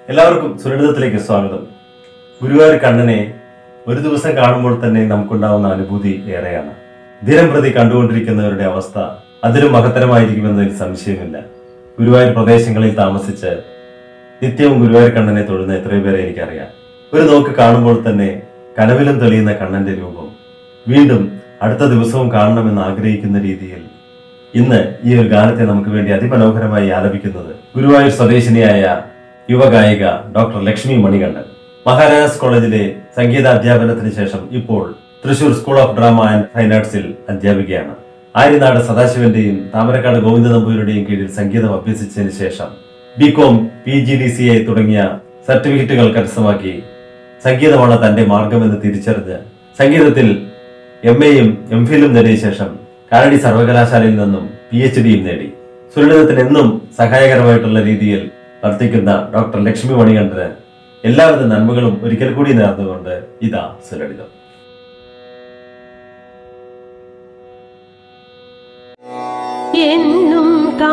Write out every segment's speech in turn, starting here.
എല്ലാവർക്കും സുരക്ഷിതത്തിലേക്ക് സ്വാഗതം ഗുരുവായൂർ കണ്ണനെ ഒരു ദിവസം കാണുമ്പോൾ തന്നെ നമുക്കുണ്ടാവുന്ന അനുഭൂതി ഏറെയാണ് ദിനം പ്രതി കണ്ടുകൊണ്ടിരിക്കുന്നവരുടെ അവസ്ഥ അതിലും മഹത്തരമായിരിക്കുമെന്നതിൽ സംശയമില്ല ഗുരുവായൂർ പ്രദേശങ്ങളിൽ താമസിച്ച് നിത്യവും ഗുരുവായൂർ കണ്ണനെ തൊഴുന്ന എത്രയോ പേരെ എനിക്കറിയാം ഒരു നോക്ക് കാണുമ്പോൾ തന്നെ കനവിലും തെളിയുന്ന കണ്ണന്റെ രൂപം വീണ്ടും അടുത്ത ദിവസവും കാണണമെന്ന് ആഗ്രഹിക്കുന്ന രീതിയിൽ ഇന്ന് ഈ ഒരു ഗാനത്തെ നമുക്ക് വേണ്ടി അതിമനോഹരമായി ആലപിക്കുന്നത് ഗുരുവായൂർ സ്വദേശിനിയായ യുവഗായിക ഡോക്ടർ ലക്ഷ്മി മണികണ്ഠൻ മഹാരാജാസ് കോളേജിലെ സംഗീത അധ്യാപനത്തിന് ശേഷം ഇപ്പോൾ Thrissur school of drama and fine ആർട്സിൽ അധ്യാപികയാണ് ആര്യനാട് സദാശിവന്റെയും താമരക്കാട് ഗോവിന്ദ നമ്പൂരിയുടെയും കീഴിൽ സംഗീതം അഭ്യസിച്ചതിന് ശേഷം B Com P G D C I തുടങ്ങിയ സർട്ടിഫിക്കറ്റുകൾ കരസ്ഥമാക്കി സംഗീതമാണ് തന്റെ മാർഗമെന്ന് തിരിച്ചറിഞ്ഞ് സംഗീതത്തിൽ എം എയും എം ഫിലും നേടിയ ശേഷം കാലടി സർവകലാശാലയിൽ നിന്നും പി എച്ച് ഡിയും നേടി സുരളിതത്തിന് എന്നും സഹായകരമായിട്ടുള്ള രീതിയിൽ വർത്തിക്കുന്ന ഡോക്ടർ ലക്ഷ്മി മണികണ്ഠന് എല്ലാവിധ നന്മകളും ഒരിക്കൽ കൂടി നേർന്നുകൊണ്ട് ഇതാ സുരളിതം എന്നും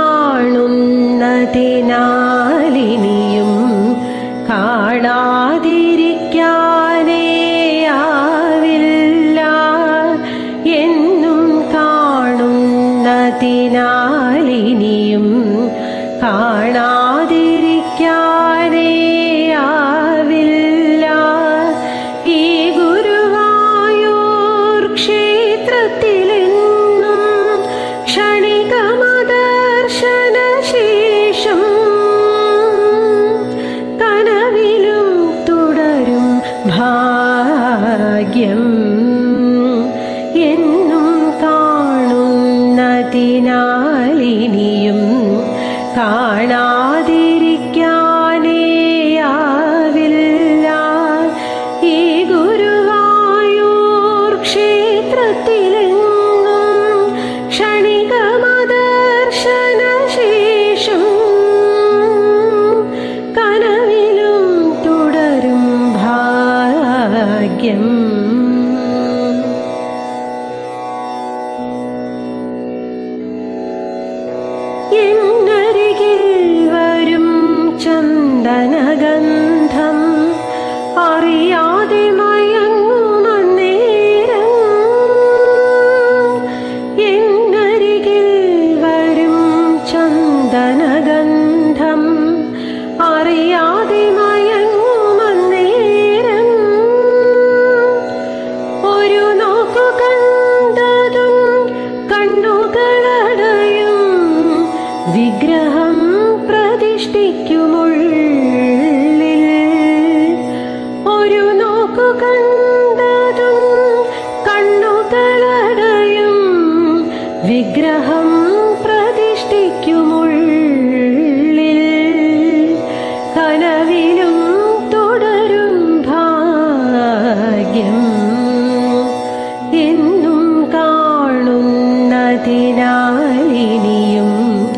കാണുന്നതിനാലിനിയും കാണാതിരിക്കാനേ ആവില്ല എന്നും കാണുന്നതിനാലിനിയും കാണാതിരിക്കാനേ ആവില്ല ഈ ഗുരുവായൂർ ക്ഷേത്രത്തിലെന്നും ക്ഷണികമദർശന ശേഷം കനവിലും തുടരും ഭാഗ്യം എന്നും കാണുന്നതിനാലിനിയും കാണാതിരിക്കാനേ ആവില്ല ഈ ഗുരുവായൂർ ക്ഷേത്രത്തിലെങ്ങും ക്ഷണികമദർശന ശേഷം കനവിലും തുടരും ഭാഗ്യം എന്നരികിൽ വരും ചന്ദനഗന്ധം അറിയാതെ മയങ്ങുമന്നേരം എന്നരികിൽ വരും ചന്ദനഗന്ധം അറിയാതെ മയങ്ങുമന്നേരം ഒരു നോക്കു കണ്ടതും കണ്ണുകളടയും വിഗ്രഹം പ്രതിഷ്ഠിക്കുമുള്ളിൽ ഒരു നോക്കു കണ്ടതും കണ്ണുകളടയും വിഗ്രഹം പ്രതിഷ്ഠിക്കുമുള്ളിൽ കനവിലും തുടരും ഭാഗ്യം എന്നും കാണുന്നതിനാലിനിയും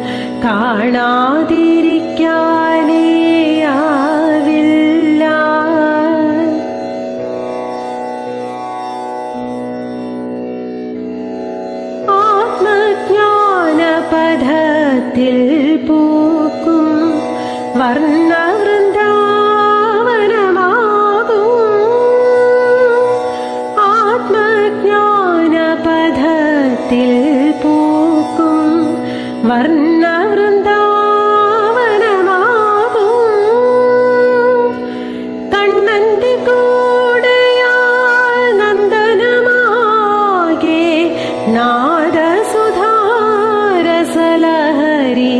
കാണാതിരിക്കാനേ ആവില്ല ആത്മജ്ഞാനപഥത്തിൽ പൂക്കും വർണ്ണവൃന്ദാവനമാകും ആത്മജ്ഞാനപഥത്തിൽ പൂക്കും വർണ്ണവൃന്ദാവനമാകും കണ്ണന്റെ കൂടെയാൽ നന്ദനമാകെ നാദസുധാരസലഹരി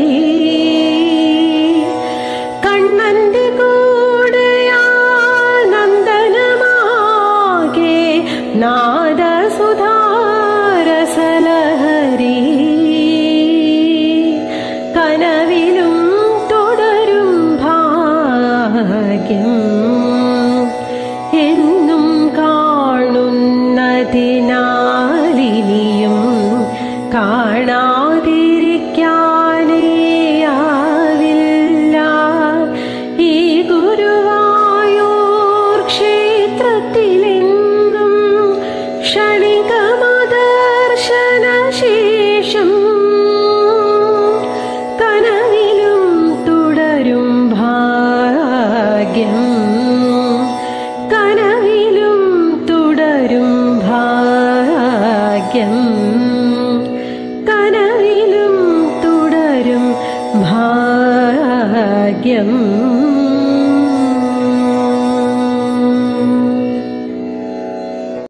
കണ്ണന്റെ കൂടെയാൽ നന്ദനമാകെ നാദസുധാരസലഹരി കന ഭാഗ്യം കനവിലും തുടരും ഭാഗ്യം കനവിലും തുടരും ഭാഗ്യം